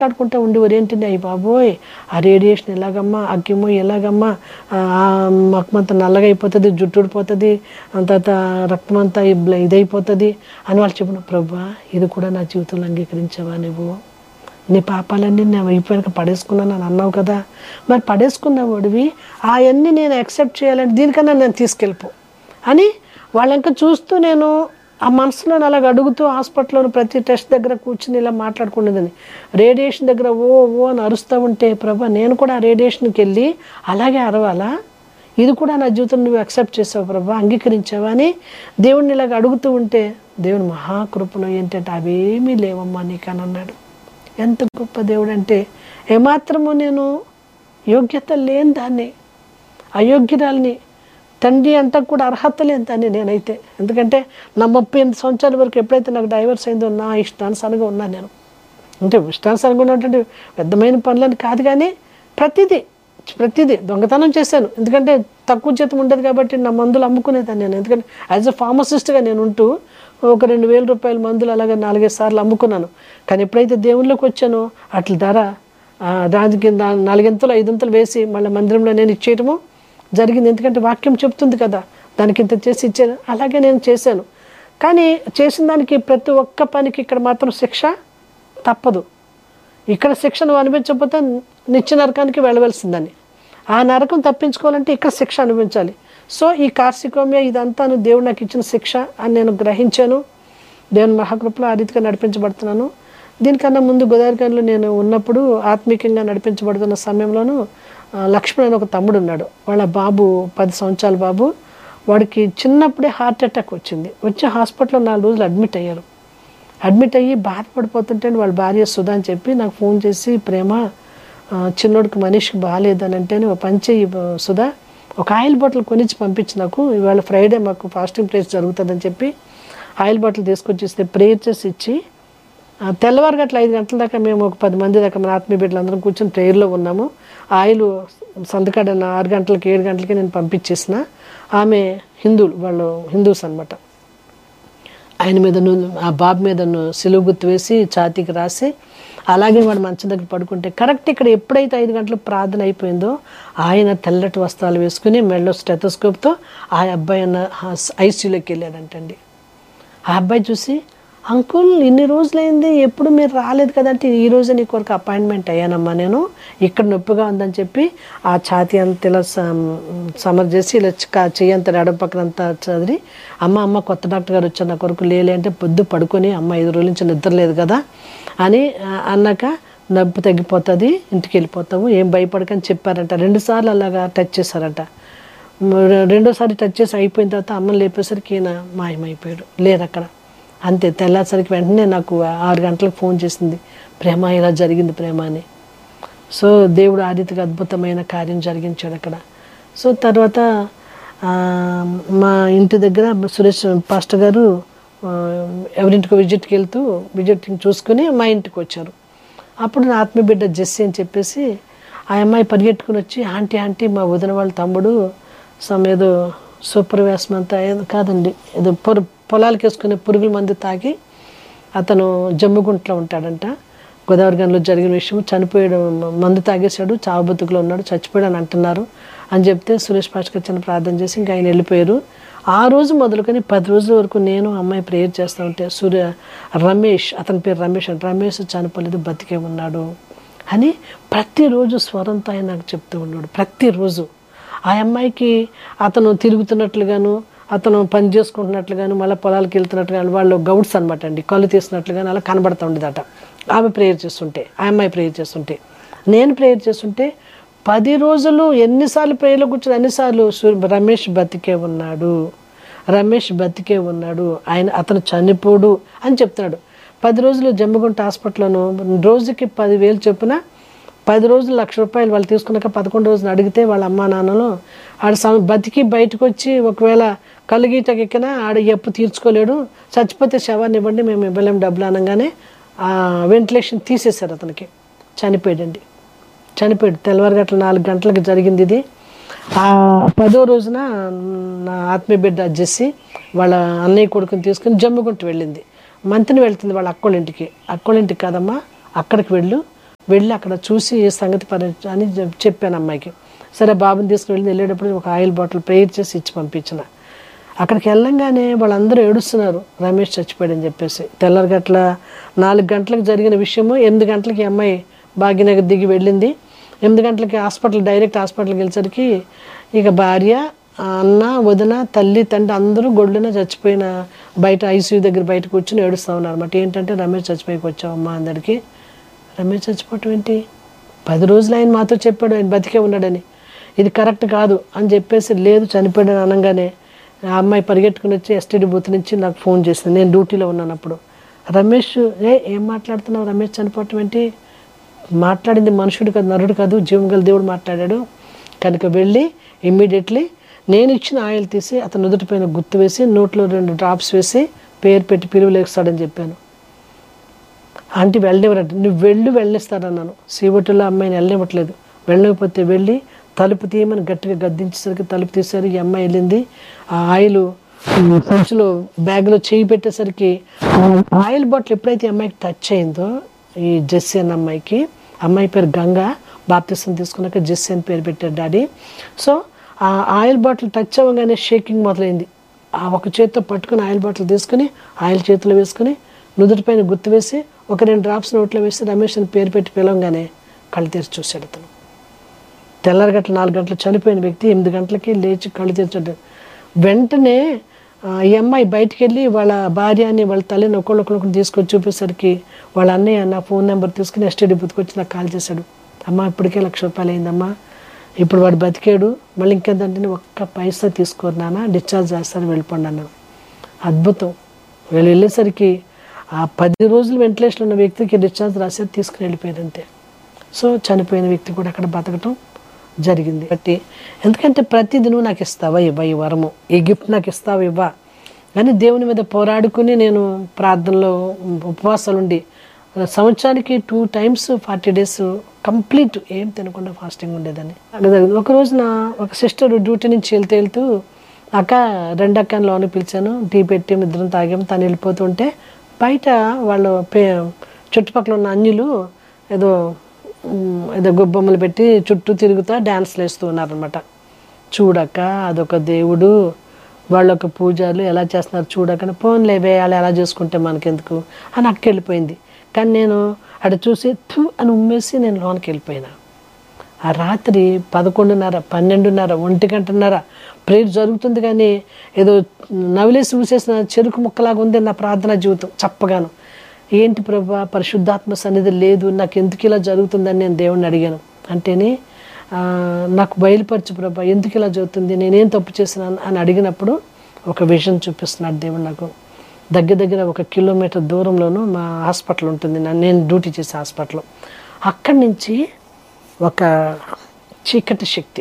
మాట్లాడుకుంటూ ఉండేవారు ఏంటంటే అయ్యి బాబోయ్ ఆ రేడియేషన్ ఎలాగమ్మా అగ్గిమో ఎలాగమ్మా ఆ, ఆ మొక్కమంతా నల్లగా అయిపోతుంది జుట్టు ఊడిపోతుంది అంత రక్తం అంతా ఇబ్ల- ఇదైపోతుంది అని వాళ్ళు చెప్పిన ప్రభా ఇది కూడా నా జీవితంలో అంగీకరించావా నువ్వు నీ పాపాలన్నీ నేను అయిపోయాక పడేసుకున్నాను అని అన్నావు కదా మరి పడేసుకున్న వాడివి అవన్నీ నేను యాక్సెప్ట్ చేయాలంటే దీనికన్నా నేను తీసుకెళ్ళిపో అని వాళ్ళంక చూస్తూ నేను ఆ మనసులో అలాగ అడుగుతూ హాస్పిటల్లో ప్రతి టెస్ట్ దగ్గర కూర్చుని ఇలా మాట్లాడుకునేదని రేడియేషన్ దగ్గర ఓ ఓ అని అరుస్తూ ఉంటే ప్రభా నేను కూడా ఆ రేడియేషన్కి వెళ్ళి అలాగే అరవాలా ఇది కూడా నా జీవితం నువ్వు అక్సెప్ట్ చేసావు ప్రభా అంగీకరించావా అని దేవుడిని ఇలాగ అడుగుతూ ఉంటే దేవుని మహాకృపలో ఏంటంటే అవేమీ లేవమ్మా నీకు అని అన్నాడు ఎంత గొప్ప దేవుడు అంటే ఏమాత్రము నేను యోగ్యత లేని దాన్ని అయోగ్యురాల్ని తండ్రి అంతా కూడా అర్హత లేని దాన్ని నేనైతే ఎందుకంటే నా ముప్పై ఎనిమిది సంవత్సరాల వరకు ఎప్పుడైతే నాకు డైవర్స్ అయిందో నా ఇష్టానుసారంగా ఉన్నాను నేను అంటే ఇష్టానుసారంగా ఉన్నటువంటి పెద్దమైన పనులని కాదు కానీ ప్రతిదీ ప్రతిదీ దొంగతనం చేశాను ఎందుకంటే తక్కువ జీతం ఉండదు కాబట్టి నా మందులు అమ్ముకునేదాన్ని నేను ఎందుకంటే యాజ్ అ ఫార్మసిస్ట్గా నేను ఉంటూ ఒక రెండు వేల రూపాయల మందులు అలాగే నాలుగైదు సార్లు అమ్ముకున్నాను కానీ ఎప్పుడైతే దేవుళ్ళకి వచ్చానో అట్ల ధర ఆ, దానికి దా- నాలుగింతలు ఐదింతలు వేసి మళ్ళీ మందిరంలో నేను ఇచ్చేయటము జరిగింది ఎందుకంటే వాక్యం చెప్తుంది కదా దానికి ఇంత చేసి ఇచ్చాను అలాగే నేను చేశాను కానీ చేసిన దానికి ప్రతి ఒక్క పనికి ఇక్కడ మాత్రం శిక్ష తప్పదు ఇక్కడ శిక్ష నువ్వు అనుభవించకపోతే నిత్య నరకానికి వెళ్ళవలసిందని ఆ నరకం తప్పించుకోవాలంటే ఇక్కడ శిక్ష అనుభవించాలి సో ఈ కార్సికోమియా ఇదంతా దేవుడు నాకు ఇచ్చిన శిక్ష అని నేను గ్రహించాను దేవుని మహాకృపలో ఆ రీతిగా నడిపించబడుతున్నాను దీనికన్నా ముందు గోదావరిలో నేను ఉన్నప్పుడు ఆత్మీయంగా నడిపించబడుతున్న సమయంలోనూ ఆ, లక్ష్మణ్ అని ఒక తమ్ముడు ఉన్నాడు వాళ్ళ బాబు పది సంవత్సరాల బాబు వాడికి చిన్నప్పుడే హార్ట్ అటాక్ వచ్చింది వచ్చి హాస్పిటల్లో నాలుగు రోజులు అడ్మిట్ అయ్యారు అడ్మిట్ అయ్యి బాధపడిపోతుంటే వాళ్ళ భార్య సుధా అని చెప్పి నాకు ఫోన్ చేసి ప్రేమ ఆ, చిన్నోడికి మనిషికి బాగాలేదని అంటే ఒక పని చెయ్యి బ- సుధా ఒక ఆయిల్ బాటిల్ కొనిచ్చి పంపించి నాకు ఇవాళ ఫ్రైడే మాకు ఫాస్టింగ్ ప్లేస్ జరుగుతుందని చెప్పి ఆయిల్ బాటిల్ తీసుకొచ్చి ఇస్తే ప్రేయర్ చేసి ఇచ్చి ఆ, తెల్లవారు గట్ల ఐదు గంటల దాకా మేము ఒక పది మంది దాకా మన ఆత్మీయ బిడ్డలు అందరం కూర్చొని ప్రేయర్లో ఉన్నాము ఆయిల్ సంతకాడ ఆరు గంటలకి ఏడు గంటలకి నేను పంపించేసిన ఆమె హిందువులు వాళ్ళు హిందూస్ అనమాట ఆయన మీద ఆ బాబు మీద సిలువు గుర్తు వేసి ఛాతీకి రాసి అలాగే వాడు మంచం దగ్గర పడుకుంటే కరెక్ట్ ఇక్కడ ఎప్పుడైతే ఐదు గంటలకు ప్రార్థన అయిపోయిందో ఆయన తెల్లటి వస్త్రాలు వేసుకుని మెడలో స్టెథోస్కోప్తో ఆ అబ్బాయి అన్న ఐసీయూలోకి వెళ్ళాడంటండి ఆ అబ్బాయి చూసి అంకుల్ ఇన్ని రోజులైంది ఎప్పుడు మీరు రాలేదు కదంటే ఈ రోజే నీ కొరకు అపాయింట్మెంట్ అయ్యానమ్మా నేను ఇక్కడ నొప్పిగా ఉందని చెప్పి ఆ ఛాతీ అంత ఇలా సమ్- సమర్ చేసి ఇలా క- చెయ్యి అంత ఎడమ పక్కన అంతా చదివి అమ్మ అమ్మ కొత్త డాక్టర్ గారు వచ్చారు నా కొరకు లేలే అంటే పొద్దు పడుకొని అమ్మ ఐదు రోజుల నుంచి నిద్ర లేదు కదా అని ఆ, అన్నాక నొప్పి తగ్గిపోతుంది ఇంటికి వెళ్ళిపోతావు ఏం భయపడకని చెప్పారంట రెండుసార్లు అలాగా టచ్ చేశారంట మ- రెండోసారి టచ్ చేసి అయిపోయిన తర్వాత అమ్మని లేపేసరికి ఈయన మాయమైపోయాడు లేరు అక్కడ అంతే తెల్లాసరికి వెంటనే నాకు ఆరు గంటలకు ఫోన్ చేసింది ప్రేమ ఇలా జరిగింది ప్రేమ అని సో దేవుడు ఆ రీతిగా అద్భుతమైన కార్యం జరిగించాడు అక్కడ సో తర్వాత ఆ, మా ఇంటి దగ్గర సురేష్ పాస్టర్ గారు ఆ, ఎవరింటికో విజిట్కి వెళ్తూ విజిటింగ్ చూసుకుని మా ఇంటికి వచ్చారు అప్పుడు నా ఆత్మీయ బిడ్డ జెస్సీ అని చెప్పేసి ఆ అమ్మాయి పరిగెట్టుకుని వచ్చి ఆంటీ ఆంటీ మా వదిన వాళ్ళ తమ్ముడు సమ్ ఏదో సూపర్ వ్యాసం అంతా ఏదో కాదండి ఏదో పొర పొలాలకు వేసుకునే పురుగుల మందు తాగి అతను జమ్ముగుంట్లో ఉంటాడంట గోదావరి గనిలో జరిగిన విషయం చనిపోయాడు మందు తాగేశాడు చావు బతుకులో ఉన్నాడు చచ్చిపోయాడు అని అంటున్నారు అని చెప్తే సురేష్ పాస్కర్ చిన్న ప్రార్థన చేసి ఇంకా ఆయన వెళ్ళిపోయారు ఆ రోజు మొదలుకొని పది రోజుల వరకు నేను అమ్మాయి ప్రేయర్ చేస్తూ ఉంటే సూర్య రమేష్ అతని పేరు రమేష్ అంటే రమేష్ చనిపోలేదు బతికే ఉన్నాడు అని ప్రతిరోజు స్వరంతో ఆయన నాకు చెప్తూ ఉన్నాడు ప్రతిరోజు ఆ అమ్మాయికి అతను తిరుగుతున్నట్లుగాను అతను పని చేసుకుంటున్నట్లుగాను మళ్ళీ పొలాలకు వెళ్తున్నట్టుగాను వాళ్ళు గౌడ్స్ అనమాట అండి కళ్ళు తీసినట్లుగాను అలా కనబడుతూ ఉండేదట ఆమె ప్రేయర్ చేస్తుంటే ఆ అమ్మాయి ప్రేయర్ చేస్తుంటే నేను ప్రేయర్ చేస్తుంటే పది రోజులు ఎన్నిసార్లు ప్రేయర్లో కూర్చొని అన్నిసార్లు సూర్య రమేష్ బతికే ఉన్నాడు రమేష్ బతికే ఉన్నాడు ఆయన అతను చనిపోడు అని చెప్తున్నాడు పది రోజులు జమ్మిగుంట హాస్పిటల్లోను రోజుకి పదివేలు చొప్పున పది రోజులు లక్ష రూపాయలు వాళ్ళు తీసుకున్నాక పదకొండు రోజులు అడిగితే వాళ్ళ అమ్మా నాన్నలు ఆడ సమ బతికి బయటకు వచ్చి ఒకవేళ కలుగీటకి ఎక్కినా ఆడ ఎప్పు తీర్చుకోలేడు చచ్చిపోతే శవాన్ని ఇవ్వండి మేము ఇవ్వలేము డబ్బులు అనగానే ఆ వెంటిలేషన్ తీసేశారు అతనికి చనిపోయాడండి చనిపోయాడు తెల్లవారు గంటల నాలుగు గంటలకు జరిగింది ఇది ఆ పదో రోజున నా ఆత్మీయ బిడ్డ జెస్సి వాళ్ళ అన్నయ్య కొడుకుని తీసుకుని జమ్ముకుంటూ వెళ్ళింది మంతిని వెళ్తుంది వాళ్ళ అక్కోళ్ళ ఇంటికి అక్కోళ్ళ ఇంటికి కాదమ్మా అక్కడికి వెళ్ళు వెళ్ళి అక్కడ చూసి ఈ సంగతి పరి అని చెప్- చెప్పాను అమ్మాయికి సరే బాబుని తీసుకువెళ్ళి వెళ్ళేటప్పుడు ఒక ఆయిల్ బాటిల్ ప్రేయర్ చేసి ఇచ్చి పంపించిన అక్కడికి వెళ్ళంగానే వాళ్ళందరూ ఏడుస్తున్నారు రమేష్ చచ్చిపోయాడని చెప్పేసి తెల్లరి గట్ల నాలుగు గంటలకు జరిగిన విషయము ఎనిమిది గంటలకి ఈ అమ్మాయి భాగ్యనగర్ దిగి వెళ్ళింది ఎనిమిది గంటలకి హాస్పిటల్ డైరెక్ట్ హాస్పిటల్కి వెళ్ళేసరికి ఇక భార్య అన్న వదిన తల్లి తండ్రి అందరూ గొడ్డున చచ్చిపోయిన బయట ఐసీయూ దగ్గర బయట కూర్చొని ఏడుస్తూ ఉన్నారు అనమాట ఏంటంటే రమేష్ చచ్చిపోయికి వచ్చావమ్మా అందరికి రమేష్ చచ్చిపోవటం ఏంటి పది రోజులు ఆయన మాతో చెప్పాడు ఆయన బతికే ఉన్నాడని ఇది కరెక్ట్ కాదు అని చెప్పేసి లేదు చనిపోయాడని అనగానే ఆ అమ్మాయి పరిగెట్టుకుని వచ్చి ఎస్టీడీ బూత్ నుంచి నాకు ఫోన్ చేసింది నేను డ్యూటీలో ఉన్నాను అప్పుడు రమేష్ ఏ ఏం మాట్లాడుతున్నావు రమేష్ చనిపోవటం ఏంటి మాట్లాడింది మనుషుడు కాదు నరుడు కాదు జీవం గల దేవుడు మాట్లాడాడు కనుక వెళ్ళి ఇమ్మీడియట్లీ నేను ఇచ్చిన ఆయిల్ తీసి అతను నుదుటిపైన గుర్తు వేసి నోట్లో రెండు డ్రాప్స్ వేసి పేరు పెట్టి పిలువలేస్తాడని చెప్పాను ఆంటీ వెళ్ళనివ్వరంట నువ్వు వెళ్ళు వెళ్ళిస్తాడన్నాను సీవటిలో అమ్మాయిని వెళ్ళనివ్వట్లేదు వెళ్ళకపోతే వెళ్ళి తలుపు తీయమని గట్టిగా గద్దించేసరికి తలుపు తీసారు ఈ అమ్మాయి వెళ్ళింది ఆ ఆయిల్ సంచులో బ్యాగ్లో చేయి పెట్టేసరికి ఆ ఆయిల్ బాటిల్ ఎప్పుడైతే ఈ అమ్మాయికి టచ్ అయిందో ఈ జెస్సీ అన్న అమ్మాయికి అమ్మాయి పేరు గంగా బాప్తిసం తీసుకున్నాక జెస్సీ అని పేరు పెట్టారు డాడీ సో ఆ ఆయిల్ బాటిల్ టచ్ అవ్వగానే షేకింగ్ మొదలైంది ఆ ఒక చేతితో పట్టుకుని ఆయిల్ బాటిల్ తీసుకుని ఆయిల్ చేతిలో వేసుకుని నుదుటిపైన గుర్తు వేసి ఒక రెండు డ్రాప్స్ నోట్లో వేసి రమేష్ అని పేరు పెట్టి పిలవగానే కళ్ళు తెరిచి చూశాడు అతను తెల్లారి గంటల నాలుగు గంటలు చనిపోయిన వ్యక్తి ఎనిమిది గంటలకి లేచి కళ్ళు తెరిచాడు వెంటనే ఆ, ఈ అమ్మాయి బయటికి వెళ్ళి వాళ్ళ భార్యని వాళ్ళ తల్లిని ఒకళ్ళొకళ్ళొకరు తీసుకొచ్చి చూపేసరికి వాళ్ళ అన్నయ్య నా ఫోన్ నెంబర్ తీసుకుని ఎస్టీడీ బుత్తుకొచ్చి నాకు కాల్ చేశాడు అమ్మ ఇప్పటికే లక్ష రూపాయలు అయిందమ్మా ఇప్పుడు వాడు బతికాడు మళ్ళీ ఇంకేంటంటే ఒక్క పైసా తీసుకోరు నాన్న డిశ్చార్జ్ చేస్తాను వెళ్ళిపోండి అన్నాను అద్భుతం వీళ్ళు వెళ్ళేసరికి ఆ పది రోజులు వెంటిలేషన్ ఉన్న వ్యక్తికి డిశ్చార్జ్ రాసేది తీసుకుని వెళ్ళిపోయారు అంతే సో చనిపోయిన వ్యక్తి కూడా అక్కడ బతకటం జరిగింది బట్టి ఎందుకంటే ప్రతిది నువ్వు నాకు ఇస్తావా ఇవ్వ ఈ వరము ఈ గిఫ్ట్ నాకు ఇస్తావా ఇవ్వా కానీ దేవుని మీద పోరాడుకుని నేను ప్రార్థనలో ఉపవాసాలు ఉండి సంవత్సరానికి two times forty days complete ఏం తినకుండా ఫాస్టింగ్ ఉండేదాన్ని అక్కడ జరిగింది. ఒక రోజున ఒక సిస్టర్ డ్యూటీ నుంచి వెళ్తూ వెళ్తూ అక్క రెండు అక్కని లోన పిలిచాను టీ పెట్టి ఇద్దరం తాగాము తను వెళ్ళిపోతుంటే బయట వాళ్ళు పే చుట్టుపక్కల ఉన్న అన్యులు ఏదో ఉమ్, ఏదో గొబ్బొమ్మలు పెట్టి చుట్టూ తిరుగుతా డ్యాన్స్లు వేస్తూ ఉన్నారనమాట చూడక అదొక దేవుడు వాళ్ళొక పూజలు ఎలా చేస్తున్నారు చూడక పోన్లేవే వాళ్ళు ఎలా చేసుకుంటే మనకెందుకు అని అక్క వెళ్ళిపోయింది కానీ నేను అటు చూసి థూ అని ఉమ్మేసి నేను లోనికి వెళ్ళిపోయినా ఆ రాత్రి పదకొండున్నర పన్నెండున్నర ఒంటి గంటన్నర ప్రేయర్ జరుగుతుంది కానీ ఏదో నవిలేసి ఊసేసిన చెరుకు ముక్కలాగా ఉంది నా ప్రార్థనా జీవితం చప్పగాను ఏంటి ప్రభా పరిశుద్ధాత్మ సన్నిధి లేదు నాకు ఎందుకు ఇలా జరుగుతుందని నేను దేవుణ్ణి అడిగాను అంటేనే ఆ, నాకు బయలుపరచు ప్రభా ఎందుకు ఇలా జరుగుతుంది నేనేం తప్పు చేసినాను అని అడిగినప్పుడు ఒక విజన్ చూపిస్తున్నాడు దేవుడు నాకు దగ్గర దగ్గర ఒక కిలోమీటర్ దూరంలోనూ మా హాస్పిటల్ ఉంటుంది నా- నేను డ్యూటీ చేసే హాస్పిటల్ అక్కడి నుంచి ఒక చీకటి శక్తి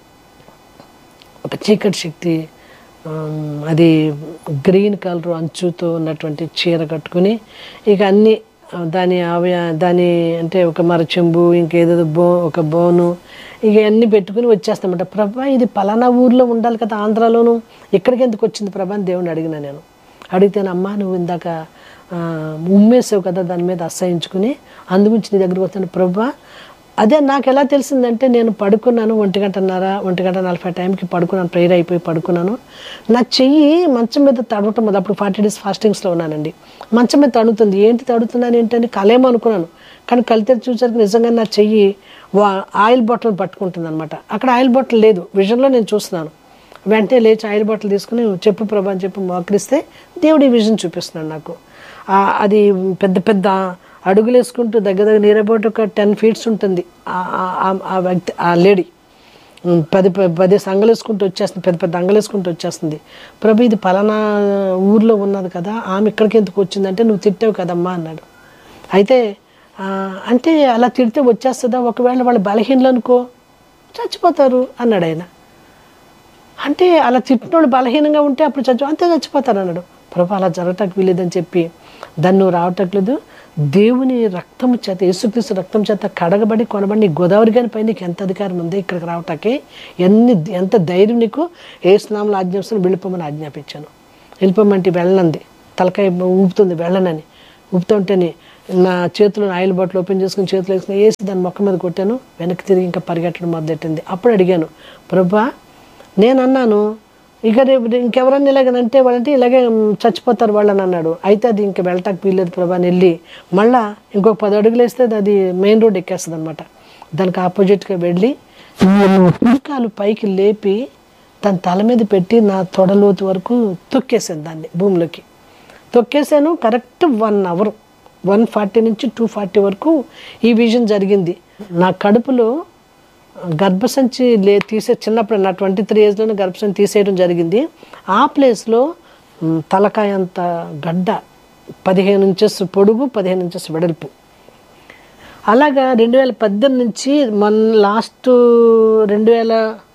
ఒక చీకటి శక్తి ఆమ్, అది గ్రీన్ కలర్ అంచుతో ఉన్నటువంటి చీర కట్టుకుని ఇక అన్ని ఆ, దాని అవయ దాని అంటే ఒక మర చెంబు ఇంకేదో బో ఒక బోను ఇక అన్నీ పెట్టుకుని వచ్చేస్తామంట ప్రభా ఇది పలానా ఊర్లో ఉండాలి కదా ఆంధ్రాలోను ఇక్కడికి ఎందుకు వచ్చింది ప్రభా అని దేవుని అడిగినా నేను అడిగితేనే అమ్మా నువ్వు ఇందాక ఆ, ఉమ్మేసావు కదా దాని మీద అసహించుకుని అందుగురించి నీ దగ్గరకు వస్తాను ప్రభా అదే నాకు ఎలా తెలిసిందంటే నేను పడుకున్నాను ఒంటి గంటన్నర ఒంటి గంట నలభై టైంకి పడుకున్నాను ప్రేయర్ అయిపోయి పడుకున్నాను నా చెయ్యి మంచం మీద తడవటం మొదలు అప్పుడు ఫార్టీ డేస్ ఫాస్టింగ్స్లో ఉన్నానండి మంచం మీద తడుతుంది ఏంటి తడుతున్నాను ఏంటని కలేమో అనుకున్నాను కానీ కలితే చూసరికి నిజంగా నా చెయ్యి వా ఆయిల్ బాటిల్ పట్టుకుంటుంది అనమాట అక్కడ ఆయిల్ బాటిల్ లేదు విజన్లో నేను చూస్తున్నాను వెంటనే లేచి ఆయిల్ బాటిల్ తీసుకుని చెప్పు ప్రభా అని చెప్పి మోకరిస్తే దేవుడి విజన్ చూపిస్తున్నాడు నాకు ఆ- అది పెద్ద పెద్ద అడుగులు వేసుకుంటూ దగ్గర దగ్గర నియర్ ఒక టెన్ ఫీట్స్ ఉంటుంది ఆ- ఆ- ఆ- ఆ వ్యక్తి ఆ లేడీ ఉమ్, పది ప- పది సంగలు వేసుకుంటూ వచ్చేస్తుంది పెద్ద పెద్ద అంగలు వేసుకుంటూ వచ్చేస్తుంది ప్రభు ఇది పలానా ఊర్లో ఉన్నది కదా ఆమె ఇక్కడికి ఎందుకు వచ్చిందంటే నువ్వు తిట్టావు కదమ్మా అన్నాడు అయితే ఆ, అంటే అలా తిడితే వచ్చేస్తుందా ఒకవేళ వాళ్ళు బలహీనలు అనుకో చచ్చిపోతారు అన్నాడు ఆయన అంటే అలా తిట్టినోడు బలహీనంగా ఉంటే అప్పుడు చచ్చి అంతే చచ్చిపోతారు అన్నాడు ప్రభు అలా జరగటానికి వీలేదని చెప్పి దాన్ని నువ్వు రావటట్లేదు దేవుని రక్తం చేత యేసుక్రీస్తు రక్తం చేత కడగబడి కొనబడి నీ గోదావరి గారి పై నీకు ఎంత అధికారం ఉంది ఇక్కడికి రావటానికి ఎన్ని ఎంత ధైర్యం నీకు ఏ స్నామంలో ఆజ్ఞాపిస్తాను వెళ్ళిపోమని ఆజ్ఞాపించాను వెళ్ళిపోమంటే వెళ్ళనంది తలకాయ ఊపుతుంది వెళ్ళనని ఊపుతుంటేనే నా చేతిలో ఆయిల్ బాటిల్ ఓపెన్ చేసుకుని చేతిలో వేసుకుని వేసి దాని మొక్క మీద కొట్టాను వెనక్కి తిరిగి ఇంకా పరిగెట్టడం మొదలెట్టింది అప్పుడు అడిగాను ప్రభా నేను అన్నాను ఇక రేపు ఇంకెవరన్నా ఇలాగనంటే వాళ్ళంటే ఇలాగే మ్, చచ్చిపోతారు వాళ్ళని అన్నాడు అయితే అది ఇంకా వెళ్ళటానికి వీల్లేదు ప్రభా అని వెళ్ళి మళ్ళా ఇంకొక పది అడుగులు వేస్తే అది మెయిన్ రోడ్ ఎక్కేస్తుంది అనమాట దానికి ఆపోజిట్గా వెళ్ళి పుల్కాలు పైకి లేపి దాని తల మీద పెట్టి నా తొడలోతు వరకు తొక్కేసాను దాన్ని భూమిలోకి తొక్కేసాను correct one hour one forty నుంచి టూ ఫార్టీ వరకు ఈ విజన్ జరిగింది నా కడుపులో గర్భసంచి లే తీసే చిన్నప్పుడు నా ట్వంటీ త్రీ ఏజ్లోనే గర్భసంచి తీసేయడం జరిగింది ఆ ప్లేస్లో మ్, తలకాయ అంత గడ్డ పదిహేను ఇంచెస్ పొడుగు పదిహేను ఇంచెస్ వెడల్పు అలాగా రెండు వేల పద్దెనిమిది నుంచి మన లాస్ట్ రెండు వేల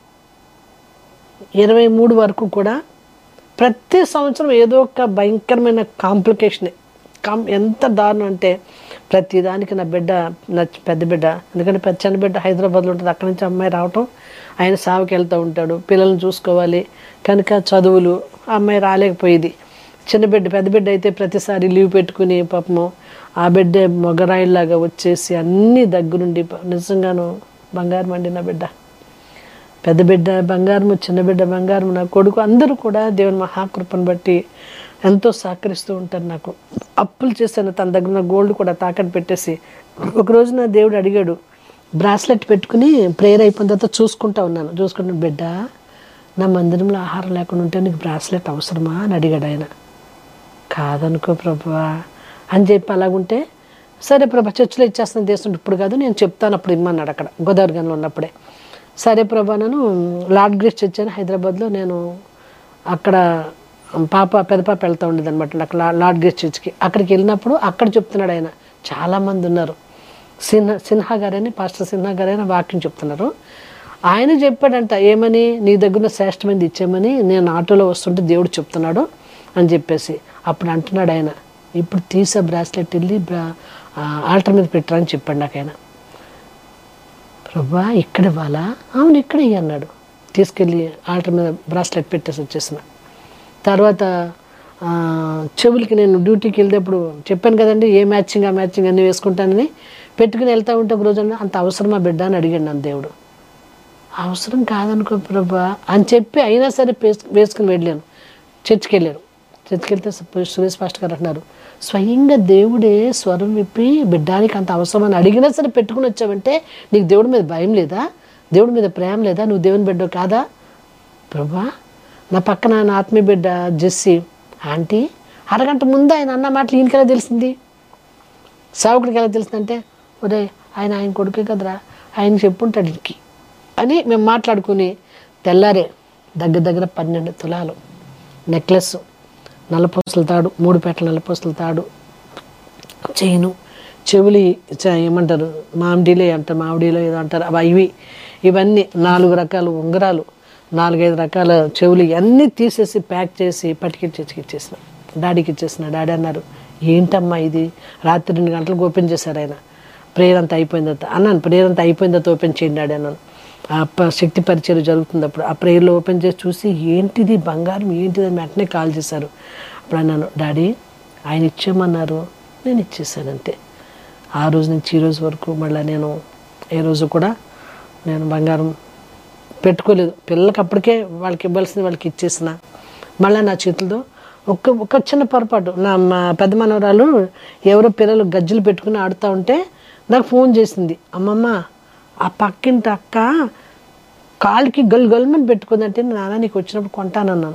ఇరవై మూడు వరకు కూడా ప్రతి సంవత్సరం ఏదో ఒక భయంకరమైన కాంప్లికేషనే కాం ఎంత దారుణం అంటే ప్రతి దానికి నా బిడ్డ నా పెద్ద బిడ్డ ఎందుకంటే పెద్ద చిన్న బిడ్డ హైదరాబాద్లో ఉంటుంది అక్కడి నుంచి అమ్మాయి రావటం ఆయన సావుకి వెళ్తూ ఉంటాడు పిల్లల్ని చూసుకోవాలి కనుక చదువులు ఆ అమ్మాయి రాలేకపోయేది చిన్న బిడ్డ పెద్ద బిడ్డ అయితే ప్రతిసారి లీవ్ పెట్టుకుని పాపము ఆ బిడ్డ మొగరాయిలాగా వచ్చేసి అన్నీ దగ్గరుండి నిజంగాను బంగారం అండి నా బిడ్డ పెద్ద బిడ్డ బంగారము చిన్న బిడ్డ బంగారము నా కొడుకు అందరూ కూడా దేవుని మహాకృపను బట్టి ఎంతో సహకరిస్తూ ఉంటారు నాకు అప్పులు చేశాను తన దగ్గర ఉన్న గోల్డ్ కూడా తాకట్టు పెట్టేసి ఒక రోజు నా దేవుడు అడిగాడు బ్రాస్లెట్ పెట్టుకుని ప్రేయర్ అయిపోయిన తర్వాత చూసుకుంటా ఉన్నాను చూసుకుంటున్న బిడ్డ నా మందిరంలో ఆహారం లేకుండా ఉంటే నీకు బ్రాస్లెట్ అవసరమా అని అడిగాడు ఆయన కాదనుకో ప్రభువా అని చెప్పి అలాగుంటే సరే ప్రభా చర్చిలో ఇచ్చేస్తాను చేస్తుంటే ఇప్పుడు కాదు నేను చెప్తాను అప్పుడు ఇమ్మన్నాడు అక్కడ గోదావరి గన్లో ఉన్నప్పుడే సరే ప్రభా నేను లార్డ్ గ్రేస్ చర్చ్ అని హైదరాబాద్లో నేను అక్కడ పాప పెద్ద పాప వెళ్తూ ఉండేది అనమాట అక్కడ లా- లార్డ్ గ్రేస్ చర్చ్కి అక్కడికి వెళ్ళినప్పుడు అక్కడ చెప్తున్నాడు ఆయన చాలామంది ఉన్నారు సిన్హా సిన్హా గారని పాస్టర్ సిన్హా గారైన వాక్యం చెప్తున్నారు ఆయన చెప్పాడంట ఏమని నీ దగ్గర ఉన్న శ్రేష్టమైనది ఇచ్చామని నేను ఆటోలో వస్తుంటే దేవుడు చెప్తున్నాడు అని చెప్పేసి అప్పుడు అంటున్నాడు ఆయన ఇప్పుడు తీసే బ్రాస్లెట్ వెళ్ళి బ్రా ఆల్టర్ మీద పెట్టరా అని చెప్పాడు నాకు ఆయన ప్రభా ఇక్కడ ఇవ్వాలా అవును ఇక్కడ ఇయ్యి అన్నాడు తీసుకెళ్ళి ఆల్టర్ మీద బ్రాస్లెట్ పెట్టేసి వచ్చేసిన తర్వాత ఆ, చెవులకి నేను డ్యూటీకి వెళ్ళేటప్పుడు చెప్పాను కదండి ఏ మ్యాచింగ్ ఆ మ్యాచింగ్ అన్నీ వేసుకుంటానని పెట్టుకుని వెళ్తా ఉంటే ఒక రోజు అన్నా, అంత అవసరమా బిడ్డ అని అడిగాడు నన్ను దేవుడు అవసరం కాదనుకో ప్రభా అని చెప్పి అయినా సరే వేసు వేసుకుని వెళ్ళాను చర్చికి వెళ్ళాను చర్చికి వెళ్తే సు- సురేష్ పాస్టర్ గారు అంటున్నారు స్వయంగా దేవుడే స్వరం విప్పి బిడ్డానికి అంత అవసరం అని అడిగినా సరే పెట్టుకుని వచ్చావంటే నీకు దేవుడి మీద భయం లేదా దేవుడి మీద ప్రేమ లేదా నువ్వు దేవుని బిడ్డ కాదా ప్రభా నా పక్కన నా ఆత్మీయ బిడ్డ జెస్సి ఆంటీ అరగంట ముందు ఆయన అన్న మాటలు ఈయనకెలా తెలిసింది సేవకుడికి ఎలా తెలిసిందంటే ఒరే ఆయన ఆయన కొడుకే కదరా ఆయన చెప్పుంటాడు ఇంటికి అని మేము మాట్లాడుకుని తెల్లారే దగ్గర దగ్గర పన్నెండు తులాలు నెక్లెస్ నల్లపూసల తాడు మూడు పేటల నల్లపూసల తాడు చైను చెవులి చ- ఏమంటారు మామిడిలే అంటారు మామిడిలో ఏదో అంటారు అవి ఇవి ఇవన్నీ నాలుగు రకాల ఉంగరాలు నాలుగైదు రకాల చెవులు అన్నీ తీసేసి ప్యాక్ చేసి పట్టుకెళ్ళి చర్చికి ఇచ్చేసిన డాడీకి ఇచ్చేసిన డాడీ అన్నారు ఏంటమ్మా ఇది రాత్రి రెండు గంటలకు ఓపెన్ చేశారు ఆయన ప్రేయర్ అంతా అయిపోయిన తర్వాత అన్నాను ప్రేయర్ అంతా అయిపోయిన తర్వాత ఓపెన్ చేయండి డాడీ అన్నాను ఆ ప- శక్తి పరిచయం జరుగుతుంది అప్పుడు ఆ ప్రేయర్లో ఓపెన్ చేసి చూసి ఏంటిది బంగారం ఏంటిది అని వెంటనే కాల్ చేశారు అప్పుడు అన్నాను డాడీ ఆయన ఇచ్చేయమన్నారు నేను ఇచ్చేసాను అంతే ఆ రోజు నుంచి ఈ రోజు వరకు మళ్ళీ నేను ఏ రోజు కూడా నేను బంగారం పెట్టుకోలేదు పిల్లలకి అప్పటికే వాళ్ళకి ఇవ్వాల్సింది వాళ్ళకి ఇచ్చేసిన మళ్ళీ నా చేతులతో ఒక్క ఒక చిన్న పొరపాటు నా మా పెద్ద మనవరాలు ఎవరో పిల్లలు గజ్జలు పెట్టుకుని ఆడుతూ ఉంటే నాకు ఫోన్ చేసింది అమ్మమ్మ ఆ పక్కింటి అక్క కాలుకి గల్ గల్మని పెట్టుకుందంటే నాన్న నీకు వచ్చినప్పుడు కొంటానన్నాను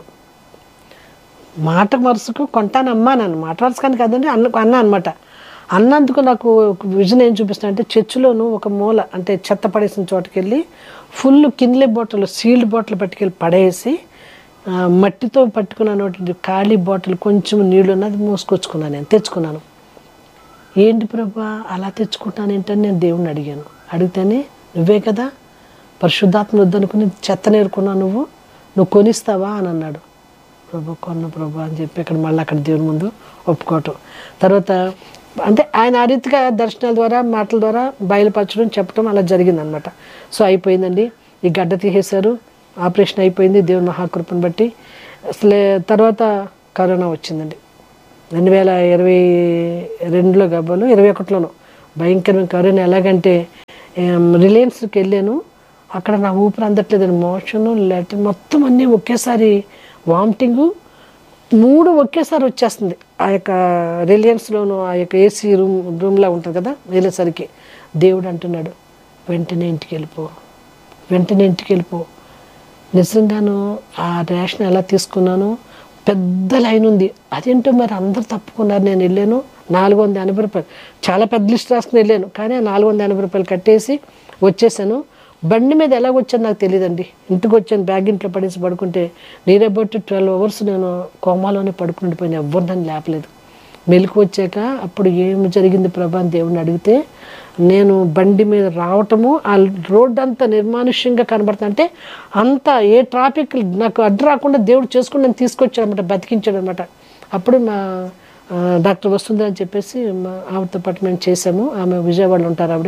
మాట వరుసకు కొంటానమ్మా నన్ను మాట వరుసకాని కాదండి అన్న అన్నా అనమాట అన్నందుకు నాకు విజన్ ఏం చూపిస్తున్నా అంటే చర్చిలోను ఒక మూల అంటే చెత్త పడేసిన చోటుకి వెళ్ళి full Kinley bottle sealed bottle పట్టుకెళ్ళి పడేసి ఆ, మట్టితో పట్టుకున్నటువంటి ఖాళీ బాటిల్ కొంచెం నీళ్ళు ఉన్నది మోసుకొచ్చుకున్నాను నేను తెచ్చుకున్నాను ఏంటి ప్రభా అలా తెచ్చుకుంటాను ఏంటని నేను దేవుణ్ణి అడిగాను అడిగితేనే నువ్వే కదా పరిశుద్ధాత్మ వద్దనుకుని చెత్త నేర్చుకున్నావు నువ్వు నువ్వు కొనిస్తావా అని అన్నాడు ప్రభు కొన్న ప్రభు అని చెప్పి అక్కడ మళ్ళీ అక్కడ దేవుని ముందు ఒప్పుకోవటం తర్వాత అంటే ఆయన ఆ రీతిగా దర్శనాల ద్వారా మాటల ద్వారా బయలుపరచడం చెప్పడం అలా జరిగిందనమాట సో అయిపోయిందండి ఈ గడ్డ తీసేశారు ఆపరేషన్ అయిపోయింది దేవుని మహాకృపను బట్టి అసలే తర్వాత కరోనా వచ్చిందండి రెండు వేల ఇరవై రెండులో గబ్బలు ఇరవై ఒకటిలోను భయంకరమైన కరోనా ఎలాగంటే రిలయన్స్కి వెళ్ళాను అక్కడ నా ఊపిరి అందట్లేదు మోషన్ లెటర్ మొత్తం అన్నీ ఒకేసారి వామిటింగు మూడు ఒకేసారి వచ్చేస్తుంది ఆ యొక్క రిలయన్స్లోను ఆ యొక్క ఏసీ రూమ్ రూమ్లా ఉంటుంది కదా వెళ్ళేసరికి దేవుడు అంటున్నాడు వెంటనే ఇంటికి వెళ్ళిపో వెంటనే ఇంటికి వెళ్ళిపో నిజంగాను ఆ రేషన్ ఎలా తీసుకున్నాను పెద్ద లైన్ ఉంది అదేంటో మరి అందరు తప్పుకున్నారు నేను వెళ్ళాను నాలుగు వందల ఎనభై రూపాయలు చాలా పెద్ద లిస్ట్ రాసుకుని వెళ్ళాను కానీ ఆ నాలుగు వందల ఎనభై రూపాయలు కట్టేసి వచ్చేసాను బండి మీద ఎలాగ వచ్చాను నాకు తెలియదండి ఇంటికి వచ్చాను బ్యాగ్ ఇంట్లో పడేసి పడుకుంటే నియర్ అబౌట్ ట్వెల్వ్ అవర్స్ నేను కోమాలోనే పడుకుండిపోయాను ఎవ్వరు నన్ను లేపలేదు మెలకు వచ్చాక అప్పుడు ఏమి జరిగింది ప్రభా అని దేవుడిని అడిగితే నేను బండి మీద రావటము ఆ రోడ్ అంతా నిర్మానుష్యంగా కనబడుతుంది అంటే అంతా ఏ ట్రాఫిక్ నాకు అడ్డు రాకుండా దేవుడు చేసుకుని నన్ను తీసుకొచ్చాడు అనమాట బతికించాడు అనమాట అప్పుడు మా ఆ, డాక్టర్ వస్తుంది అని చెప్పేసి మా ఆవిడతో పాటు మేము చేసాము ఆమె విజయవాడలో ఉంటారు ఆవిడే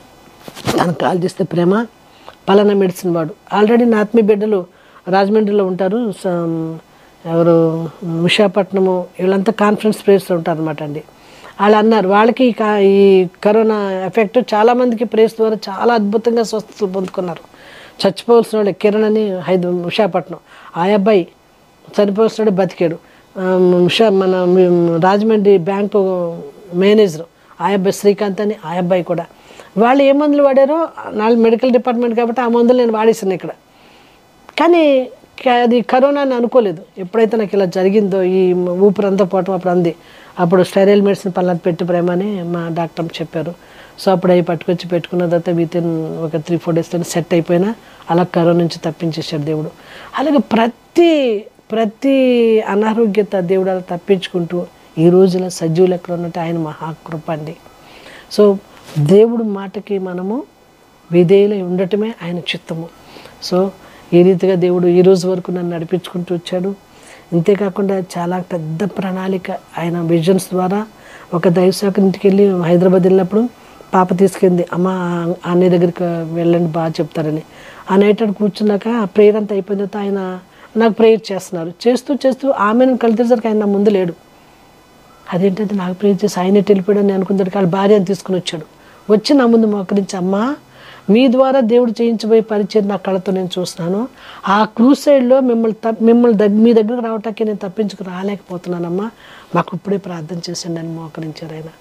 తనకు కాల్ చేస్తే ప్రేమ పలానా మెడిసిన్ వాడు ఆల్రెడీ నా ఆత్మీయ బిడ్డలు రాజమండ్రిలో ఉంటారు స- ఎవరు విశాఖపట్నము వీళ్ళంతా కాన్ఫరెన్స్ ప్లేస్లో ఉంటారు అనమాట అండి వాళ్ళు అన్నారు వాళ్ళకి ఈ కా- ఈ కరోనా ఎఫెక్ట్ చాలామందికి ప్రేస్ ద్వారా చాలా అద్భుతంగా స్వస్థతలు పొందుకున్నారు చచ్చిపోవాల్సిన వాడు కిరణ్ అని హైద విశాఖపట్నం ఆ అబ్బాయి చనిపోవాల్సిన వాడు బతికాడు ఆ, విశా మన రాజమండ్రి బ్యాంకు మేనేజర్ ఆ అబ్బాయి శ్రీకాంత్ అని ఆ అబ్బాయి కూడా వాళ్ళు ఏ మందులు వాడారో నాలుగు మెడికల్ డిపార్ట్మెంట్ కాబట్టి ఆ మందులు నేను వాడేసాను ఇక్కడ కానీ క- అది కరోనా అని అనుకోలేదు ఎప్పుడైతే నాకు ఇలా జరిగిందో ఈ ఊపిరంతా పోవటం అప్పుడు అంది అప్పుడు స్టైరైల్ మెడిసిన్ పల్లది పెట్టి ప్రేమ అని మా డాక్టర్ చెప్పారు సో అప్పుడు అవి పట్టుకొచ్చి పెట్టుకున్న తర్వాత విత్ ఇన్ ఒక త్రీ ఫోర్ డేస్లో సెట్ అయిపోయినా అలా కరోనా నుంచి తప్పించేశాడు దేవుడు అలాగే ప్రతి ప్రతి అనారోగ్యత దేవుడు అలా తప్పించుకుంటూ ఈ రోజున సజీవులు ఎక్కడ ఉన్నట్టు ఆయన మహాకృప అండి సో దేవుడు మాటకి మనము విధేయులై ఉండటమే ఆయన చిత్తము సో ఈ రీతిగా దేవుడు ఈ రోజు వరకు నన్ను నడిపించుకుంటూ వచ్చాడు ఇంతేకాకుండా చాలా పెద్ద ప్రణాళిక ఆయన విజన్స్ ద్వారా ఒక దైవశాఖ ఇంటికి వెళ్ళి హైదరాబాద్ వెళ్ళినప్పుడు పాప తీసుకెళ్ళింది అమ్మ ఆ- అన్నయ్య దగ్గరికి వెళ్ళండి బాగా చెప్తారని ఆ నైట్ అక్కడ కూర్చున్నాక ఆ ప్రేయర్ అంతా అయిపోయిన తర్వాత ఆయన నాకు ప్రేయర్ చేస్తున్నారు చేస్తూ చేస్తూ ఆమెను కలిసేసరికి ఆయన నా ముందు లేడు అదేంటంటే నాకు ప్రేర్ చేసి ఆయన ఎటు వెళ్ళిపోయాడు అని అనుకుంటాడు వాళ్ళ భార్యను తీసుకుని వచ్చాడు వచ్చి నా ముందు మోకరించి అమ్మా మీ ద్వారా దేవుడు చేయించబోయే పరిచయం నా కళతో నేను చూస్తున్నాను ఆ క్రూసైడ్లో మిమ్మల్ని తప్ మిమ్మల్ని దగ్గ మీ దగ్గరకు రావటానికి నేను తప్పించుకు రాలేకపోతున్నానమ్మా మాకు ఇప్పుడే ప్రార్థన చేసండి అని మోకరించారు ఆయన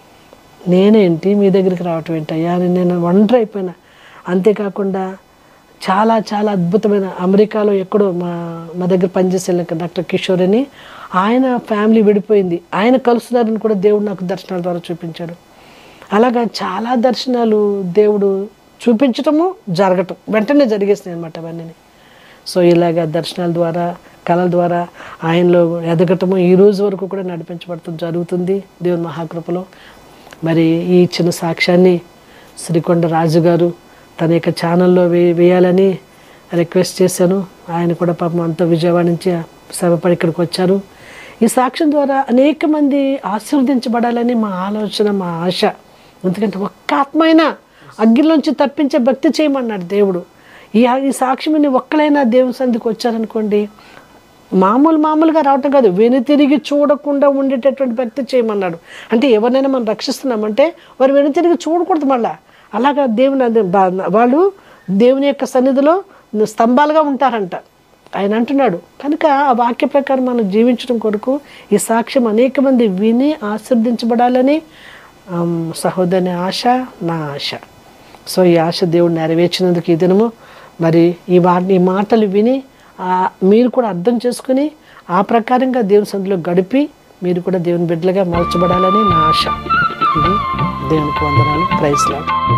నేనేంటి మీ దగ్గరికి రావటం ఏంటయ్యా అని నేను ఒంటరి అయిపోయినా అంతేకాకుండా చాలా చాలా అద్భుతమైన అమెరికాలో ఎక్కడో మా మా దగ్గర పనిచేసే డాక్టర్ కిషోర్ అని ఆయన ఫ్యామిలీ విడిపోయింది ఆయన కలుస్తున్నారని కూడా దేవుడు నాకు దర్శనాల ద్వారా చూపించాడు అలాగా చాలా దర్శనాలు దేవుడు చూపించటము జరగటం వెంటనే జరిగేసినాయి అనమాట అవన్నీ సో ఇలాగ దర్శనాల ద్వారా కళల ద్వారా ఆయనలో ఎదగటము ఈ రోజు వరకు కూడా నడిపించబడటం జరుగుతుంది దేవుని మహాకృపలో మరి ఈ చిన్న సాక్ష్యాన్ని శ్రీకొండ రాజు గారు తన యొక్క ఛానల్లో వే వేయాలని రిక్వెస్ట్ చేశాను ఆయన కూడా పాపం అంతా విజయవాడ నుంచి శ్రమపడి ఇక్కడికి వచ్చారు ఈ సాక్ష్యం ద్వారా అనేక మంది ఆశీర్వదించబడాలని మా ఆలోచన మా ఆశ ఎందుకంటే ఒక్క ఆత్మైనా అగ్గిలోంచి తప్పించే భక్తి చేయమన్నాడు దేవుడు ఈ ఈ సాక్ష్యం ఒక్కలైనా దేవుని సంధికి వచ్చారనుకోండి మామూలు మామూలుగా రావటం కాదు వెనుతిరిగి చూడకుండా ఉండేటటువంటి భక్తి చేయమన్నాడు అంటే ఎవరినైనా మనం రక్షిస్తున్నామంటే వారు వెనుతిరిగి చూడకూడదు మళ్ళా అలాగా దేవుని అది బా- వాళ్ళు దేవుని యొక్క సన్నిధిలో స్తంభాలుగా ఉంటారంట ఆయన అంటున్నాడు కనుక ఆ వాక్య ప్రకారం మనం జీవించడం కొరకు ఈ సాక్ష్యం అనేక మంది విని ఆశీర్దించబడాలని ఆమ్, సహోదరుని ఆశ నా ఆశ సో ఈ ఆశ దేవుడు నెరవేర్చినందుకు ఈ దినము మరి ఈ వా ఈ మాటలు విని ఆ, మీరు కూడా అర్థం చేసుకుని ఆ ప్రకారంగా దేవుని సందులో గడిపి మీరు కూడా దేవుని బిడ్డలుగా మలచబడాలని నా ఆశ ఇది దేవునికి వందనాలు ప్రైస్లా